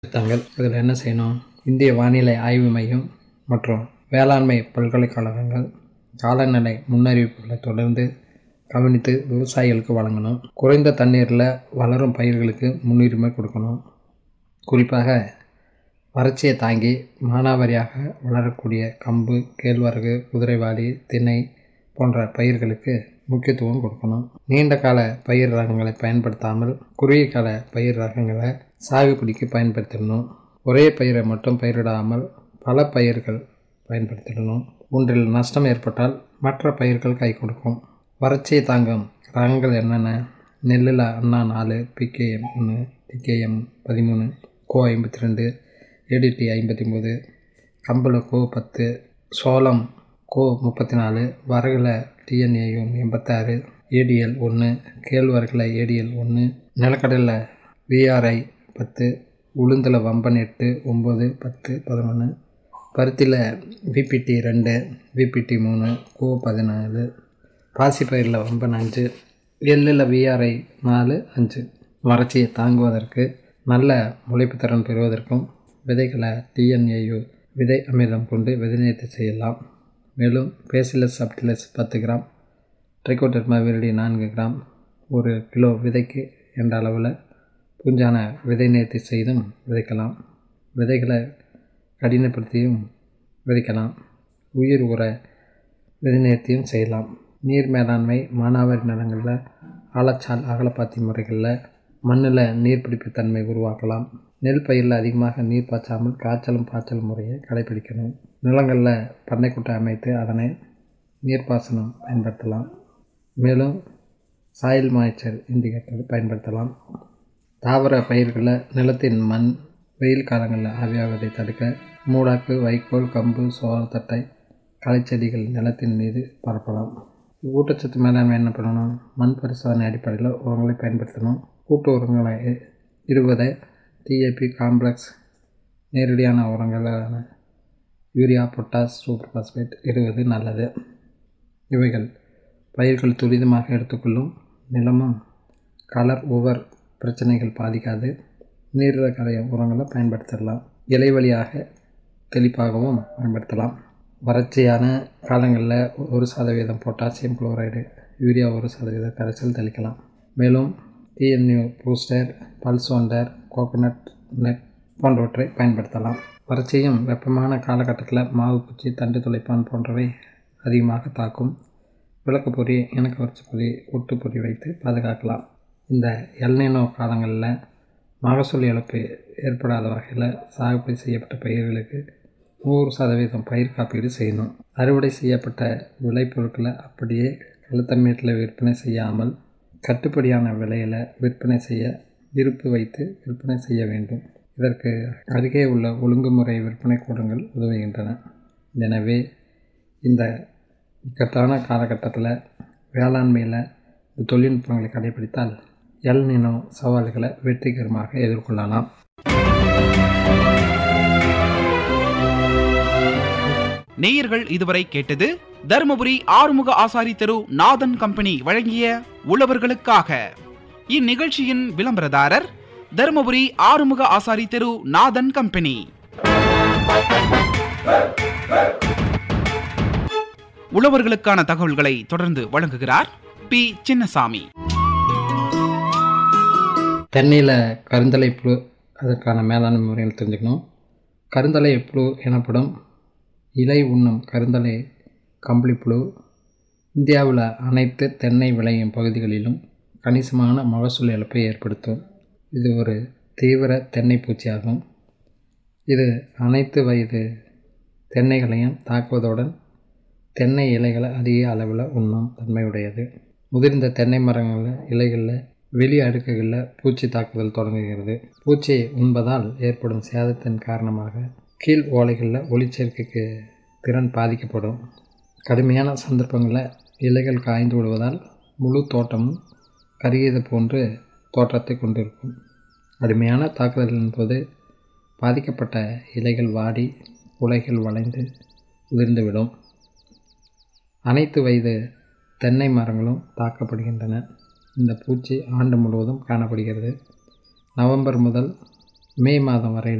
திட்டங்கள் இதில் என்ன செய்யணும் இந்திய வானிலை ஆய்வு மையம் மற்றும் வேளாண்மை பல்கலைக்கழகங்கள் காலநிலை முன்னறிவிப்புகளை தொடர்ந்து கவனித்து விவசாயிகளுக்கு வழங்கணும் குறைந்த தண்ணீரில் வளரும் பயிர்களுக்கு முன்னுரிமை கொடுக்கணும் குறிப்பாக வறட்சியை தாங்கி மானாவாரியாக வளரக்கூடிய கம்பு கேழ்வரகு குதிரைவாலி திணை போன்ற பயிர்களுக்கு முக்கியத்துவம் கொடுக்கணும் நீண்ட கால பயிர் ரகங்களை பயன்படுத்தாமல் குறுகிய கால பயிர் ரகங்களை சாகுபடிக்கு பயன்படுத்திடணும் ஒரே பயிரை மட்டும் பயிரிடாமல் பல பயிர்கள் பயன்படுத்திடணும் ஒன்றில் நஷ்டம் ஏற்பட்டால் மற்ற பயிர்கள் கை கொடுக்கும் வறட்சியை தாங்கும் ரகங்கள் என்னென்ன நெல்லில் அண்ணா நாலு பிகேஎம் ஒன்று பிகேஎம் பதிமூணு கோ ஐம்பத்தி ரெண்டு ஏடிடி ஐம்பத்தி ஒம்பது கம்பில் கோ பத்து சோளம் கோ முப்பத்தி நாலு வரகில் டிஎன்ஏயும் எண்பத்தாறு ஏடிஎல் ஒன்று கேழ்வரகில் ஏடிஎல் ஒன்று நிலக்கடலில் விஆர்ஐ பத்து உளுந்தில் வம்பன் எட்டு ஒம்பது பத்து பதினொன்று பருத்தியில் விபிடி ரெண்டு விபிடி மூணு கோ பதினாலு பாசிப்பயிரில் வம்பன் அஞ்சு எள்ளில் விஆர்ஐ நாலு அஞ்சு வறட்சியை தாங்குவதற்கு நல்ல முளைப்பு திறன் பெறுவதற்கும் விதைகளை டிஎன்ஏயு விதை அமிர்தம் கொண்டு விதைநீர்த்தி செய்யலாம் மேலும் பேசிலஸ் சப்டிலஸ் பத்து கிராம் ட்ரைகோடர்மா விரடி நான்கு கிராம் ஒரு கிலோ விதைக்கு என்ற அளவில் பூஞ்சான விதை நேர்த்தி செய்தும் விதைக்கலாம் விதைகளை கடினப்படுத்தியும் விதைக்கலாம் உயிர் உர விதை நேர்த்தியும் செய்யலாம் நீர் மேலாண்மை மானாவாரி நிலங்களில் ஆழச்சால் அகலப்பாத்தி முறைகளில் மண்ணில் நீர்பிடிப்பு தன்மை உருவாக்கலாம் நெல் பயிரில் அதிகமாக நீர் பாய்ச்சாமல் காய்ச்சலும் பாய்ச்சல் முறையை கடைபிடிக்கணும் நிலங்களில் பண்ணைக்குட்டை அமைத்து அதனை நீர்ப்பாசனம் பயன்படுத்தலாம் மேலும் சாயில் மாய்ச்சர் இண்டிகேட்டர் பயன்படுத்தலாம் தாவர பயிர்களில் நிலத்தின் மண் வெயில் காலங்களில் ஆவியாவதை தடுக்க மூடாக்கு வைக்கோல் கம்பு சோளத்தட்டை களைச்செடிகள் நிலத்தின் மீது பரப்பலாம் ஊட்டச்சத்து மேலாண்மை என்ன பண்ணணும் மண் பரிசோதனை அடிப்படையில் உரங்களை பயன்படுத்தணும் கூட்டு உரங்களை இருபதை டிஏபி காம்ப்ளெக்ஸ் நேரடியான உரங்களான யூரியா பொட்டாஸ் சூப்பர் பாஸ்பேட் இடுவது நல்லது இவைகள் பயிர்கள் துரிதமாக எடுத்துக்கொள்ளும் நிலமும் கலர் ஓவர் பிரச்சனைகள் பாதிக்காது நீரில் கரைய உரங்களை பயன்படுத்திடலாம் இலை வழியாக தெளிப்பாகவும் பயன்படுத்தலாம் வறட்சியான காலங்களில் ஒரு சதவீதம் பொட்டாசியம் குளோரைடு யூரியா ஒரு சதவீதம் கரைசல் தெளிக்கலாம் மேலும் TNU booster pulse wonder coconut net போன்றவற்றை பயன்படுத்தலாம் வறட்சியும் வெப்பமான காலகட்டத்தில் மாவு பூச்சி தண்டு துளைப்பான் போன்றவை அதிகமாக தாக்கும் விளக்கு பொறி இணக்க வரிச்சு பொறி ஒட்டு பொறி வைத்து பாதுகாக்கலாம் இந்த எல்னினோ காலங்களில் மகசூல் இழப்பு ஏற்படாத வகையில் சாகுபடி செய்யப்பட்ட பயிர்களுக்கு நூறு சதவீதம் பயிர் காப்பீடு செய்யணும் அறுவடை செய்யப்பட்ட விளைபொருட்களை அப்படியே கழுத்தமீட்டில் விற்பனை செய்யாமல் கட்டுப்படியான விலையில் விற்பனை செய்ய இருப்பு வைத்து விற்பனை செய்ய வேண்டும் இதற்கு அருகே உள்ள ஒழுங்குமுறை விற்பனை கூடங்கள் உதவுகின்றன எனவே இந்த இக்கட்டான காலகட்டத்தில் வேளாண்மையில் இந்த தொழில்நுட்பங்களை கடைபிடித்தால் எல் நினோ சவால்களை வெற்றிகரமாக எதிர்கொள்ளலாம் நேயர்கள் இதுவரை கேட்டது தருமபுரி ஆறுமுக ஆசாரி தெரு நாதன் கம்பெனி வழங்கிய உழவர்களுக்காக இந்நிகழ்ச்சியின் விளம்பரதாரர் தருமபுரி ஆறுமுக ஆசாரி தெரு நாதன் கம்பெனி உழவர்களுக்கான தகவல்களை தொடர்ந்து வழங்குகிறார் பி சின்னசாமி தென்னையில் கருந்தலை புழு அதற்கான மேலாண்மை முறைகள் தெரிஞ்சுக்கணும் கருந்தலை புழு எனப்படும் இலை உண்ணும் கருந்தலை கம்பளிப்புழு இந்தியாவில் அனைத்து தென்னை விளையும் பகுதிகளிலும் கணிசமான மகசூல் இழப்பை ஏற்படுத்தும் இது ஒரு தீவிர தென்னை பூச்சியாகும் இது அனைத்து வயது தென்னைகளையும் தாக்குவதுடன் தென்னை இலைகளை அதிக அளவில் உண்ணும் தன்மையுடையது முதிர்ந்த தென்னை மரங்களில் இலைகளில் வெளி அடுக்குகளில் பூச்சி தாக்குதல் தொடங்குகிறது பூச்சி உண்பதால் ஏற்படும் சேதத்தின் காரணமாக கீழ் ஓலைகளில் ஒளிச்சேர்க்கைக்கு திறன் பாதிக்கப்படும் கடுமையான சந்தர்ப்பங்களில் இலைகள் காய்ந்து விடுவதால் முழு தோட்டமும் கருகியது போன்று தோற்றத்தை கொண்டிருக்கும் கடுமையான தாக்குதலின் போது பாதிக்கப்பட்ட இலைகள் வாடி உலைகள் வளைந்து உதிர்ந்துவிடும் அனைத்து வயது தென்னை மரங்களும் தாக்கப்படுகின்றன இந்த பூச்சி ஆண்டு முழுவதும் காணப்படுகிறது நவம்பர் முதல் மே மாதம் வரை